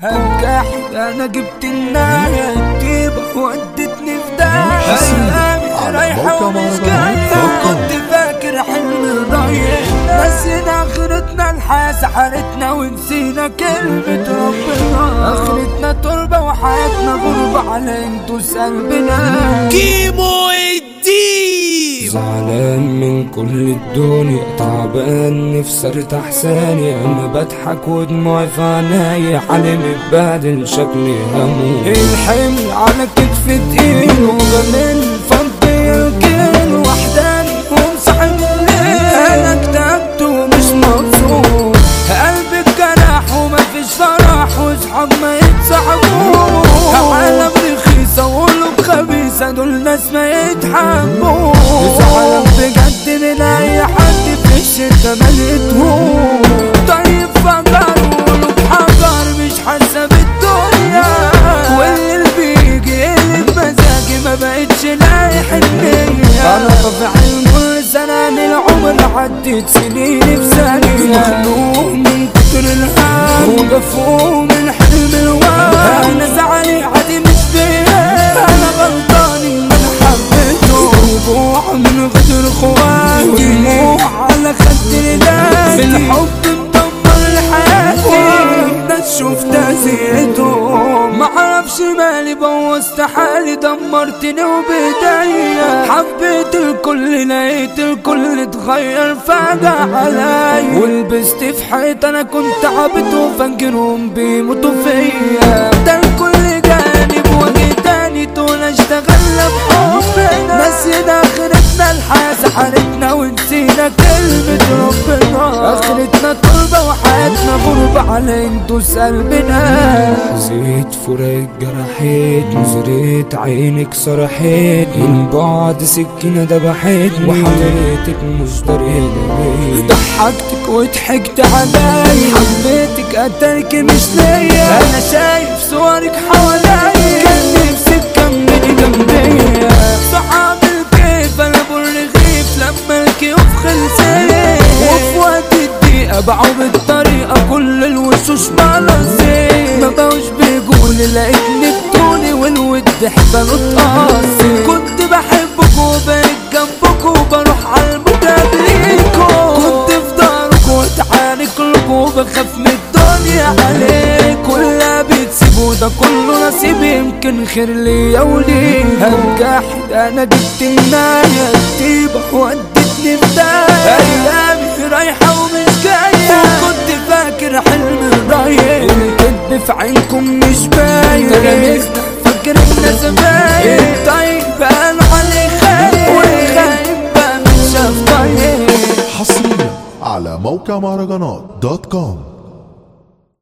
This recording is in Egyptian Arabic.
هنجحد انا جبت النهاية الطيبة ودتني في داهية حصرياً ايامي على رايحة موقع ومش مهرجانات جاية دوت كوم. كنت فاكر حلم ضايع نسينا اخرتنا الحياة سحرتنا ونسينا كلمة ربنا اخرتنا تربة وحياتنا غربة على انتوا قلبنا كيمو الديب زعلان من كل الدنيا تعبان نفسي ارتاح ثانية انا بضحك ودموعي في عينيا حالي متبهدل شكلي هموت الحمل على كتفي تقيل وغلين فضي يركن وحداني ومصاحب الليل انا اكتئبت ومش مبسوط قلبي اتجرح ومفيش فرح واصحاب ما يتصاحبوش عالم رخيصة وقلوب خبيثة دول ناس ما يتحبوش زعلان بجد من اي حد في الشتا مليتهوش طيب فجر وقلوب حجر مش حاسة بالدنيا واللي بيجي يقلب مزاجي ما بقتش لاقي حنية انا طبع المر سنان العمر عدت سنين في ثانية مخلوق من كتر الهم ومدفوق من حلم الوهم انا زعلي عادي مش بيا انا غلطاني من حبيته رجوع من غدر اخواتي دموع على خد رجالي الحب مدمر لحياتي ناس شفتها زيتهم معرفش مالي بوظت حالي دمرتني وبداية حبيت الكل لقيت الكل اتغير فجأة عليا ولبست في حيط انا كنت عبد وفاكرهم بيموتوا فيا ده الكل جاني بوجه تاني دول اشتغلنا بحبنا نسينا اخرتنا الحياة سحرتنا ونسينا كلمة ربنا اخرتنا تربة وحياتنا غربة على انتوس قلبنا زيت فراق جرحيت نظريت عينك صرحيت من بعد سكينة دبحتني وحضرتك مش دريانة ضحكتك وضحكت عليا حبيتك قتلك مش ليا انا شايف صورك حواليا كان نفسك تكملي جنبيا صحاب الكيف انا بالرغيف لما الكيوف خلصت وفي وقت الدقيقة باعوا بالطريقة كل الوشوش ملصت ما بقوش بيقول لقيتني بطولي والود حبل اتقصت كنت بحبك وبقيت جنبك وبروح على المقابليكوا كنت في دارك وتعارك لكم وبخاف من الدنيا عليك كلها بتسيبوا ده كله نصيب يمكن خير ليا وليك هنجحد انا جبت النهاية الطيبة ودتني في داهية ايامي رايحة ومش جاية وكنت فاكر حلم ضايع الكدب في عينكم مش باين تلاميذنا فاكر الناس زمايل طيب انا علي خايف والخايب بقى مش شاف طيب حصريا على موقع مهرجانات دوت كوم